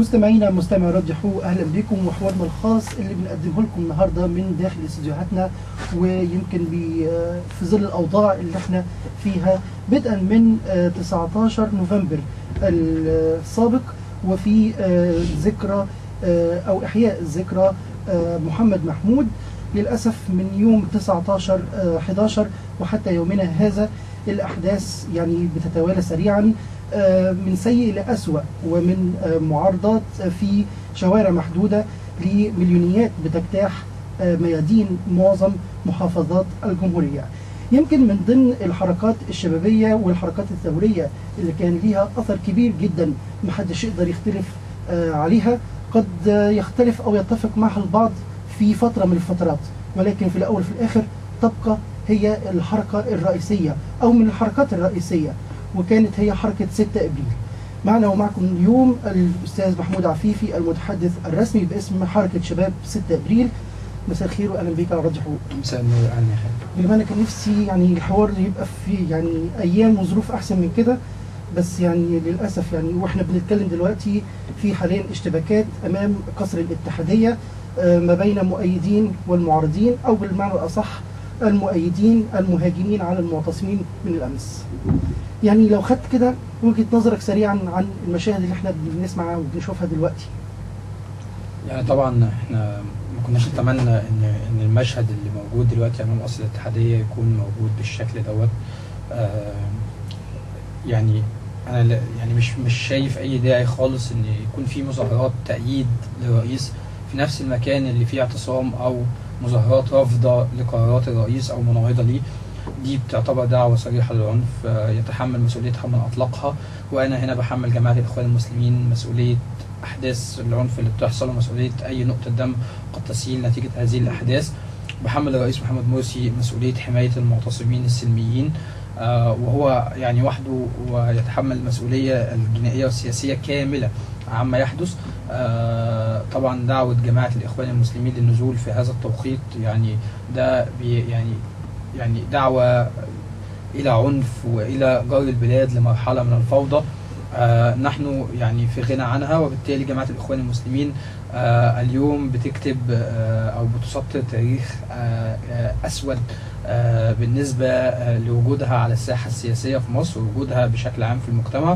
مستمعينا مستمع راديو حقوق اهلا بكم وحوارنا الخاص اللي بنقدمه لكم النهارده من داخل استديوهاتنا ويمكن بي- آه، في ظل الاوضاع اللي احنا فيها بدءا من آه، 19 نوفمبر السابق وفي آه، ذكرى آه، او احياء ذكرى آه، محمد محمود للاسف من يوم 19 آه، 11 وحتى يومنا هذا الاحداث يعني بتتوالى سريعا آه، من سيء لأسوأ ومن آه، معارضات في شوارع محدودة لمليونيات بتجتاح آه، ميادين معظم محافظات الجمهورية يمكن من ضمن الحركات الشبابية والحركات الثورية اللي كان ليها أثر كبير جدا محدش يقدر يختلف آه، عليها قد آه، يختلف أو يتفق معها البعض في فترة من الفترات ولكن في الأول وفي الآخر تبقى هي الحركة الرئيسية أو من الحركات الرئيسية وكانت هي حركة 6 أبريل معنا ومعكم اليوم الأستاذ محمود عفيفي المتحدث الرسمي باسم حركة شباب 6 أبريل مساء الخير وأهلا بك على راديو حقوق مساء النور اهلا يا خالد بما أنا كان نفسي يعني الحوار يبقى في يعني أيام وظروف أحسن من كده بس يعني للأسف يعني وإحنا بنتكلم دلوقتي في حاليا اشتباكات أمام قصر الاتحادية آه، ما بين مؤيدين والمعارضين أو بالمعنى الأصح المؤيدين المهاجمين على المعتصمين من الأمس يعني لو خدت كده وجهة نظرك سريعا عن المشاهد اللي احنا بنسمعها وبنشوفها دلوقتي يعني طبعا احنا ما كناش نتمنى ان ان المشهد اللي موجود دلوقتي امام قصر الاتحاديه يكون موجود بالشكل دوت آه، يعني انا لا- يعني مش مش شايف اي داعي خالص ان يكون في مظاهرات تأييد للرئيس في نفس المكان اللي فيه اعتصام او مظاهرات رافضه لقرارات الرئيس او مناهضه ليه دي بتعتبر دعوة صريحة للعنف آه، يتحمل مسؤوليتها من أطلقها وأنا هنا بحمل جماعة الإخوان المسلمين مسؤولية أحداث العنف اللي بتحصل ومسؤولية أي نقطة دم قد تسيل نتيجة هذه الأحداث بحمل الرئيس محمد مرسي مسؤولية حماية المعتصمين السلميين آه، وهو يعني وحده ويتحمل المسؤولية الجنائية والسياسية كاملة عما يحدث آه، طبعا دعوة جماعة الإخوان المسلمين للنزول في هذا التوقيت يعني ده بي يعني يعني دعوة إلى عنف وإلى جر البلاد لمرحلة من الفوضى آه نحن يعني في غنى عنها وبالتالي جماعة الإخوان المسلمين آه اليوم بتكتب آه أو بتسطر تاريخ آه آه أسود آه بالنسبة آه لوجودها على الساحة السياسية في مصر ووجودها بشكل عام في المجتمع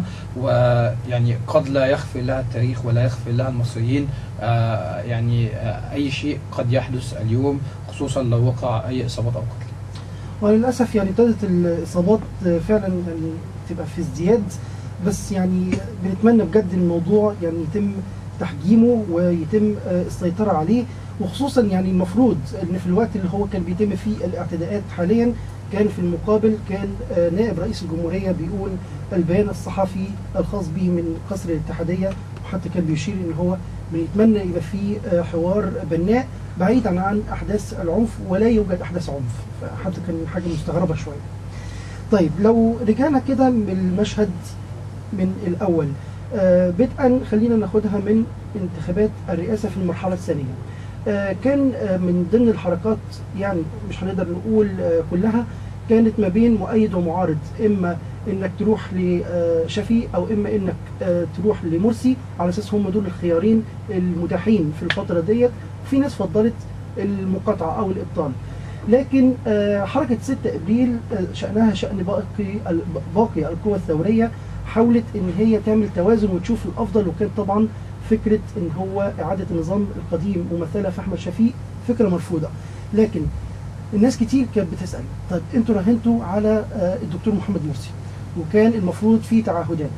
ويعني قد لا يغفر لها التاريخ ولا يغفر لها المصريين آه يعني آه أي شيء قد يحدث اليوم خصوصا لو وقع أي إصابات أو قتل وللأسف يعني ابتدت الإصابات فعلا يعني تبقى في ازدياد بس يعني بنتمنى بجد الموضوع يعني يتم تحجيمه ويتم آه، السيطرة عليه وخصوصا يعني المفروض ان في الوقت اللي هو كان بيتم فيه الاعتداءات حاليا كان في المقابل كان آه، نائب رئيس الجمهورية بيقول البيان الصحفي الخاص به من قصر الاتحادية وحتى كان بيشير ان هو بيتمنى يبقى فيه آه، حوار بناء بعيدا عن احداث العنف ولا يوجد احداث عنف فحتى كان حاجه مستغربه شويه طيب لو رجعنا كده بالمشهد من الاول آه بدءا خلينا ناخدها من انتخابات الرئاسه في المرحله الثانيه آه كان آه من ضمن الحركات يعني مش هنقدر نقول آه كلها كانت ما بين مؤيد ومعارض اما انك تروح لشفيق او اما انك آه تروح لمرسي على اساس هم دول الخيارين المتاحين في الفتره ديت في ناس فضلت المقاطعه او الابطال لكن آه، حركه 6 ابريل آه، شانها شان باقي ال- باقي القوى الثوريه حاولت ان هي تعمل توازن وتشوف الافضل وكان طبعا فكره ان هو اعاده النظام القديم ممثله في احمد شفيق فكره مرفوضه لكن الناس كتير كانت بتسال طيب انتوا راهنتوا على آه، الدكتور محمد مرسي وكان المفروض في تعهدات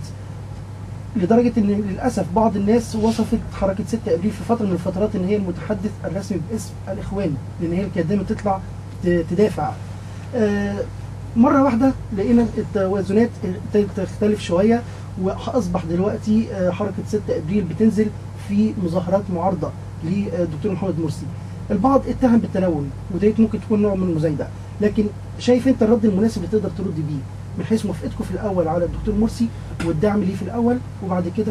لدرجه ان للاسف بعض الناس وصفت حركه 6 ابريل في فتره من الفترات ان هي المتحدث الرسمي باسم الاخوان لان هي اللي كانت دايما تطلع ت- تدافع آه، مره واحده لقينا التوازنات ابتدت تختلف شويه واصبح دلوقتي آه، حركه 6 ابريل بتنزل في مظاهرات معارضه للدكتور محمد مرسي البعض اتهم بالتلون وديت ممكن تكون نوع من المزايده لكن شايف انت الرد المناسب اللي تقدر ترد بيه من حيث موافقتكم في الاول على الدكتور مرسي والدعم ليه في الاول وبعد كده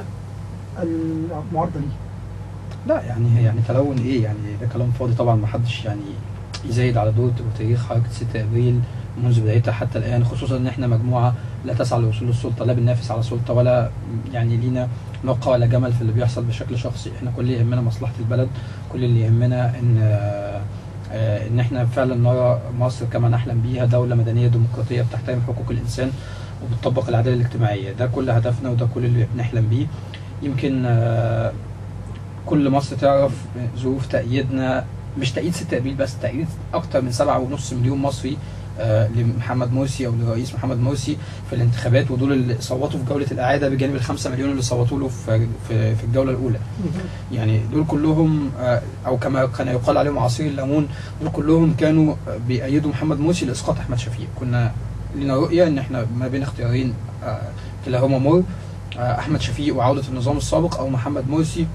المعارضه ليه لا يعني يعني تلون ايه يعني ده كلام فاضي طبعا ما حدش يعني يزايد على دور وتاريخ حركه 6 ابريل منذ بدايتها حتى الان خصوصا ان احنا مجموعه لا تسعى للوصول للسلطه لا بننافس على سلطه ولا يعني لينا نقى ولا جمل في اللي بيحصل بشكل شخصي احنا كل اللي يهمنا مصلحه البلد كل اللي يهمنا ان آه، آه، ان احنا فعلا نرى مصر كما نحلم بيها دوله مدنيه ديمقراطيه بتحترم حقوق الانسان وبتطبق العداله الاجتماعيه ده كل هدفنا وده كل اللي بنحلم بيه يمكن آه، كل مصر تعرف ظروف تأييدنا مش تأييد 6 ابريل بس تأييد اكتر من 7.5 مليون مصري آه، لمحمد مرسي او للرئيس محمد مرسي في الانتخابات ودول اللي صوتوا في جوله الاعاده بجانب ال 5 مليون اللي صوتوا له في في, في الجوله الاولى يعني دول كلهم آه، او كما كان يقال عليهم عصير الليمون دول كلهم كانوا آه، بيأيدوا محمد مرسي لاسقاط احمد شفيق كنا لنا رؤيه ان احنا ما بين اختيارين آه، كلاهما مر آه، احمد شفيق وعوده النظام السابق او محمد مرسي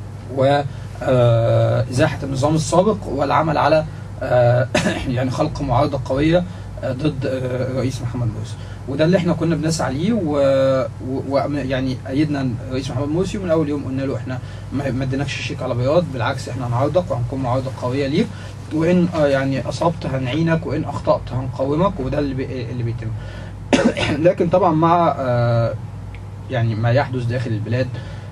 وإزاحة النظام السابق والعمل على آه، يعني خلق معارضة قوية آه، ضد آه، الرئيس محمد مرسي وده اللي احنا كنا بنسعى ليه ويعني ايدنا الرئيس محمد مرسي ومن اول يوم قلنا له احنا ما ما اديناكش شيك على بياض بالعكس احنا هنعارضك وهنكون معارضه قويه ليك وان آه، يعني اصبت هنعينك وان اخطات هنقاومك وده اللي بي اللي بيتم لكن طبعا مع آه، يعني ما يحدث داخل البلاد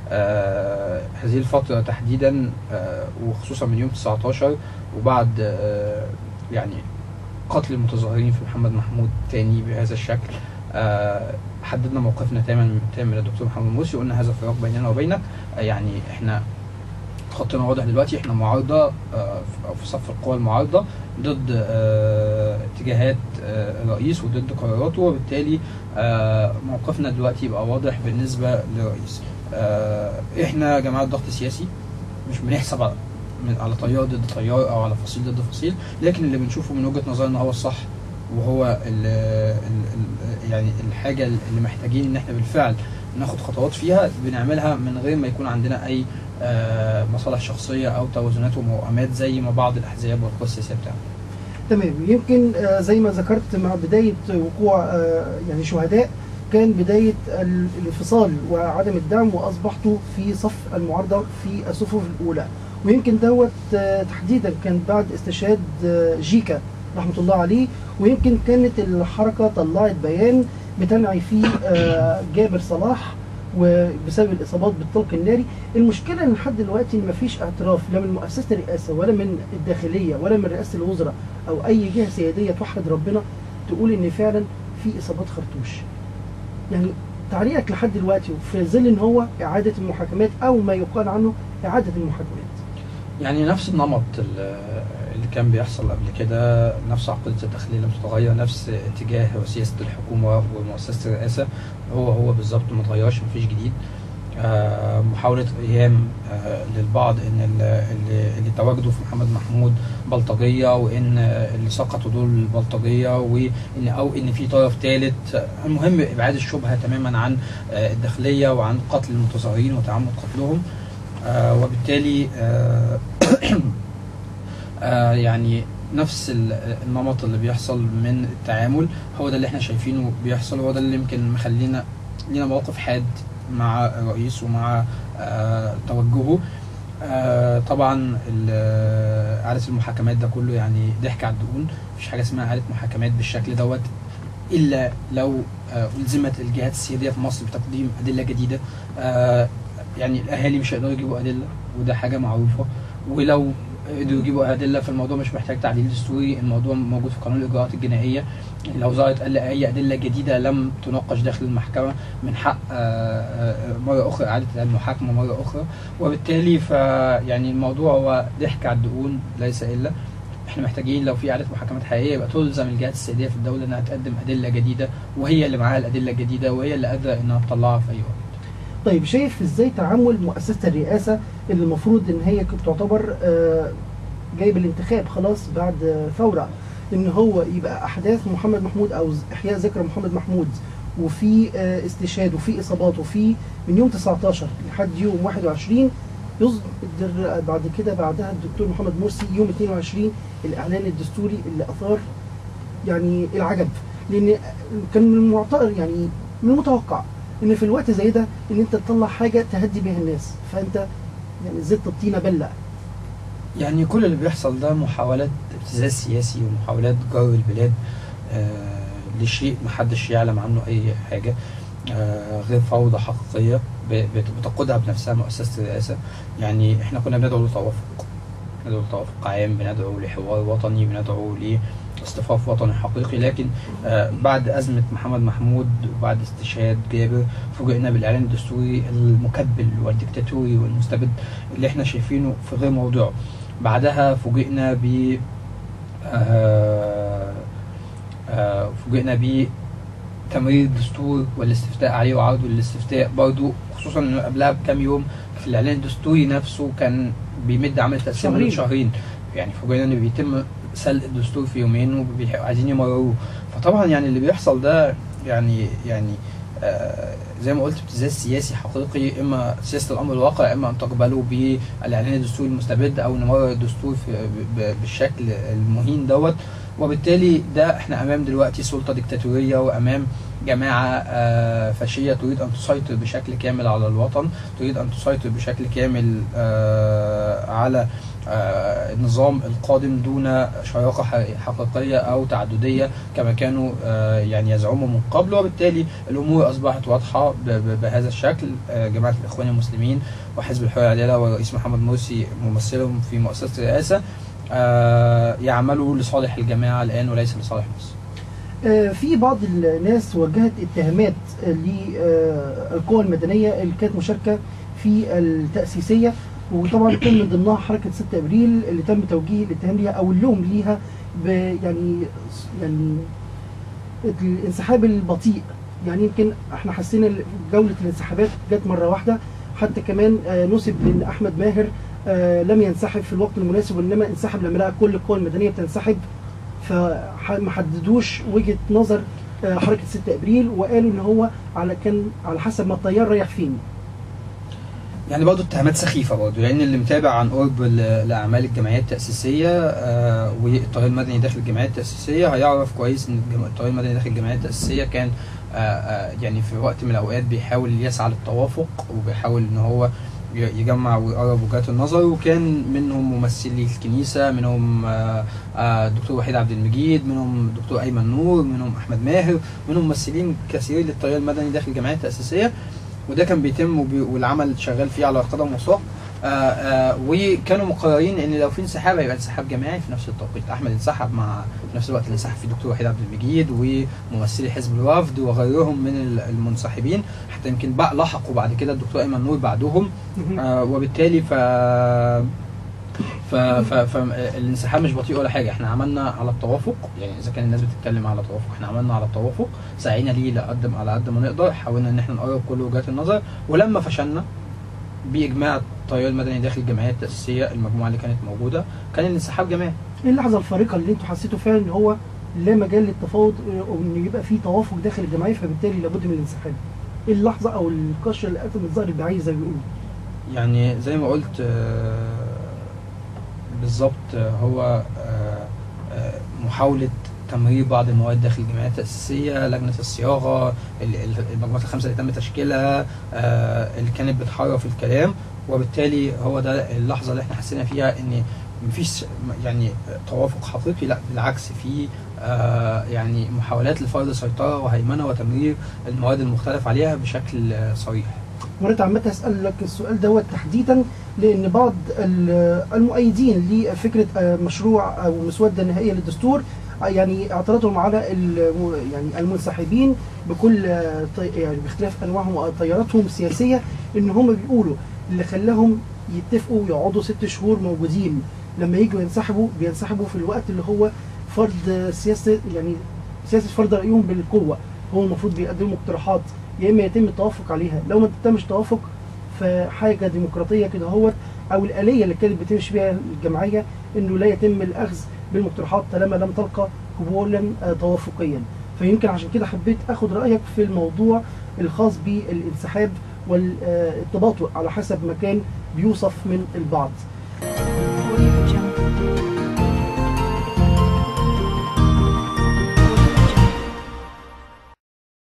آه هذه الفترة تحديدا آه وخصوصا من يوم 19 وبعد آه يعني قتل المتظاهرين في محمد محمود تاني بهذا الشكل آه حددنا موقفنا تماما تام من الدكتور محمد مرسي وقلنا هذا فراق بيننا وبينك آه يعني احنا خطنا واضح دلوقتي احنا معارضة آه في- أو في صف القوى المعارضة ضد آه اتجاهات آه الرئيس وضد قراراته وبالتالي آه موقفنا دلوقتي يبقى واضح بالنسبة للرئيس آه احنا جماعة ضغط سياسي مش بنحسب على من- على طيار ضد طيار او على فصيل ضد فصيل لكن اللي بنشوفه من وجهة نظرنا هو الصح وهو ال ال ال يعني الحاجة اللي محتاجين ان احنا بالفعل ناخد خطوات فيها بنعملها من غير ما يكون عندنا اي آه، مصالح شخصية او توازنات وموائمات زي ما بعض الاحزاب والقوى السياسية بتعمل تمام يمكن آه، زي ما ذكرت مع بداية وقوع آه، يعني شهداء كان بداية ال- الانفصال وعدم الدعم وأصبحتوا في صف المعارضة في الصفوف الأولى ويمكن دوت آه، تحديدا كان بعد استشهاد آه، جيكا رحمة الله عليه ويمكن كانت الحركة طلعت بيان بتنعي فيه آه، جابر صلاح وبسبب الاصابات بالطلق الناري المشكله ان لحد دلوقتي ما فيش اعتراف لا من مؤسسه الرئاسه ولا من الداخليه ولا من رئاسه الوزراء او اي جهه سياديه توحد ربنا تقول ان فعلا في اصابات خرطوش يعني تعليقك لحد دلوقتي في ظل ان هو اعاده المحاكمات او ما يقال عنه اعاده المحاكمات يعني نفس النمط ال- اللي كان بيحصل قبل كده نفس عقيدة الداخلية لم تتغير نفس اتجاه وسياسة الحكومة ومؤسسة الرئاسة هو هو بالظبط ما اتغيرش مفيش جديد آه، محاولة إيهام آه، للبعض إن ال- اللي, اللي تواجدوا في محمد محمود بلطجية وإن آه، اللي سقطوا دول بلطجية وإن أو إن في طرف ثالث المهم إبعاد الشبهة تماما عن آه، الداخلية وعن قتل المتظاهرين وتعمد قتلهم آه، وبالتالي آه، آه، يعني نفس ال- النمط اللي بيحصل من التعامل هو ده اللي احنا شايفينه بيحصل هو ده اللي يمكن مخلينا لينا موقف حاد مع الرئيس ومع آه، توجهه آه، طبعا ال- إعادة المحاكمات ده كله يعني ضحك على الدقون مفيش حاجة اسمها إعادة محاكمات بالشكل دوت إلا لو آه، ألزمت الجهات السيادية في مصر بتقديم أدلة جديدة آه، يعني الأهالي مش هيقدروا يجيبوا أدلة وده حاجة معروفة ولو قدروا يجيبوا أدلة فالموضوع مش محتاج تعديل دستوري الموضوع موجود في قانون الإجراءات الجنائية لو ظهرت قال أي أدلة جديدة لم تناقش داخل المحكمة من حق آه، آه، مرة أخرى إعادة المحاكمة مرة أخرى وبالتالي ف يعني الموضوع هو ضحك على الدقون ليس إلا احنا محتاجين لو في اعاده محاكمات حقيقيه يبقى تلزم الجهات السياديه في الدوله انها تقدم ادله جديده وهي اللي معاها الادله الجديده وهي اللي قادره انها تطلعها في اي وقت. طيب شايف ازاي تعامل مؤسسه الرئاسه اللي المفروض ان هي كانت تعتبر آه، جايب الانتخاب خلاص بعد آه، ثوره ان هو يبقى احداث محمد محمود او ز- احياء ذكرى محمد محمود وفي آه، استشهاد وفي اصابات وفي من يوم 19 لحد يوم 21 يصدر بعد كده بعدها الدكتور محمد مرسي يوم 22 الاعلان الدستوري اللي اثار يعني العجب لان كان من المعتقد يعني من المتوقع ان في الوقت زي ده ان انت تطلع حاجه تهدي بيها الناس فانت يعني زدت الطينه بله يعني كل اللي بيحصل ده محاولات ابتزاز سياسي ومحاولات جر البلاد آه لشيء محدش يعلم عنه اي حاجه آه، غير فوضى حقيقيه ب- بت- بتقودها بنفسها مؤسسه الرئاسه يعني احنا كنا بندعو لتوافق بندعو لتوافق عام بندعو لحوار وطني بندعو لاصطفاف وطني حقيقي لكن آه، بعد ازمه محمد محمود وبعد استشهاد جابر فوجئنا بالاعلان الدستوري المكبل والديكتاتوري والمستبد اللي احنا شايفينه في غير موضوعه بعدها فوجئنا ب آه، آه، فوجئنا ب تمرير الدستور والاستفتاء عليه وعرضه للاستفتاء برضه خصوصا انه قبلها بكام يوم في الاعلان الدستوري نفسه كان بيمد عمل تقسيم شهرين. شهرين يعني فوجئنا ان بيتم سلق الدستور في يومين وعايزين يمرروه فطبعا يعني اللي بيحصل ده يعني يعني آه زي ما قلت ابتزاز سياسي حقيقي اما سياسه الامر الواقع اما ان تقبلوا بالاعلان الدستوري المستبد او نمرر الدستور في ب- ب- بالشكل المهين دوت وبالتالي ده احنا امام دلوقتي سلطه ديكتاتوريه وامام جماعه آه، فاشيه تريد ان تسيطر بشكل كامل على الوطن تريد ان تسيطر بشكل كامل آه، على آه، النظام القادم دون شراكه ح- حقيقيه او تعدديه كما كانوا آه، يعني يزعموا من قبل وبالتالي الامور اصبحت واضحه ب- ب- بهذا الشكل آه، جماعه الاخوان المسلمين وحزب الحريه والعداله والرئيس محمد مرسي ممثلهم في مؤسسه الرئاسه آه، يعملوا لصالح الجماعه الان وليس لصالح مصر آه، في بعض الناس وجهت اتهامات للقوى المدنيه اللي كانت مشاركه في التاسيسيه وطبعا كان من ضمنها حركه 6 ابريل اللي تم توجيه الاتهام ليها او اللوم ليها ب يعني يعني الانسحاب البطيء يعني يمكن احنا حسينا ال- جوله الانسحابات جت مره واحده حتى كمان آه، نسب ان احمد ماهر آه، لم ينسحب في الوقت المناسب وانما انسحب لما لقى كل القوى المدنيه بتنسحب فما حددوش وجهه نظر آه، حركه 6 ابريل وقالوا ان هو على كان على حسب ما التيار رايح فين يعني برضه اتهامات سخيفه برضه لان اللي متابع عن قرب ل- لاعمال الجمعيات التاسيسيه آه والطيار المدني داخل الجمعيات التاسيسيه هيعرف كويس ان الجم- الطيار المدني داخل الجمعيات التاسيسيه كان آه آه يعني في وقت من الاوقات بيحاول يسعى للتوافق وبيحاول ان هو ي- يجمع ويقرب وجهات النظر وكان منهم ممثلي الكنيسه منهم آه آه دكتور وحيد عبد المجيد منهم دكتور ايمن نور منهم احمد ماهر منهم ممثلين كثيرين للتيار المدني داخل الجمعيات التاسيسيه وده كان بيتم وبي- والعمل شغال فيه على قدم وساق آه آه وكانوا مقررين ان لو في انسحاب هيبقى انسحاب جماعي في نفس التوقيت احمد انسحب مع في نفس الوقت اللي انسحب فيه دكتور وحيد عبد المجيد وممثلي حزب الوفد وغيرهم من ال- المنسحبين حتى يمكن بقى لحقوا بعد كده الدكتور ايمن نور بعدهم آه وبالتالي ف ف ف فالانسحاب مش بطيء ولا حاجه احنا عملنا على التوافق يعني اذا كان الناس بتتكلم على توافق احنا عملنا على التوافق سعينا ليه لقدم على قد ما نقدر حاولنا ان احنا نقرب كل وجهات النظر ولما فشلنا باجماع التيار المدني داخل الجمعيه التاسيسيه المجموعه اللي كانت موجوده كان الانسحاب جماعي ايه اللحظه الفارقه اللي انتوا حسيتوا فيها ان هو لا مجال للتفاوض آه، وان يبقى في توافق داخل الجمعيه فبالتالي لابد من الانسحاب ايه اللحظه او القشه اللي قتل الظهر البعيد زي ما بيقولوا يعني زي ما قلت آه، بالظبط آه، هو آه، آه، محاولة تمرير بعض المواد داخل الجمعيات التأسيسية لجنة الصياغة ال- ال- المجموعات الخمسة اللي تم تشكيلها آه، اللي كانت بتحرف الكلام وبالتالي هو ده اللحظة اللي احنا حسينا فيها ان مفيش يعني توافق حقيقي لا بالعكس في آه، يعني محاولات لفرض سيطرة وهيمنة وتمرير المواد المختلف عليها بشكل آه، صريح وانا اتعمدت اسال لك السؤال دوت تحديدا لان بعض ال- المؤيدين لفكره آه، مشروع او مسوده نهائيه للدستور آه، يعني اعتراضهم على الم- يعني المنسحبين بكل آه، طي- يعني باختلاف انواعهم وتياراتهم السياسيه ان هم بيقولوا اللي خلاهم يتفقوا ويقعدوا ست شهور موجودين لما يجوا ينسحبوا بينسحبوا في الوقت اللي هو فرض سياسه يعني سياسه فرض رايهم بالقوه هو المفروض بيقدموا اقتراحات يا اما يتم التوافق عليها لو ما تمش توافق فحاجه ديمقراطيه كده هو او الاليه اللي كانت بتمشي بيها الجمعيه انه لا يتم الاخذ بالمقترحات طالما لم تلقى قبولا آه، توافقيا فيمكن عشان كده حبيت اخد رايك في الموضوع الخاص بالانسحاب والتباطؤ على حسب ما كان بيوصف من البعض Audio Jungle.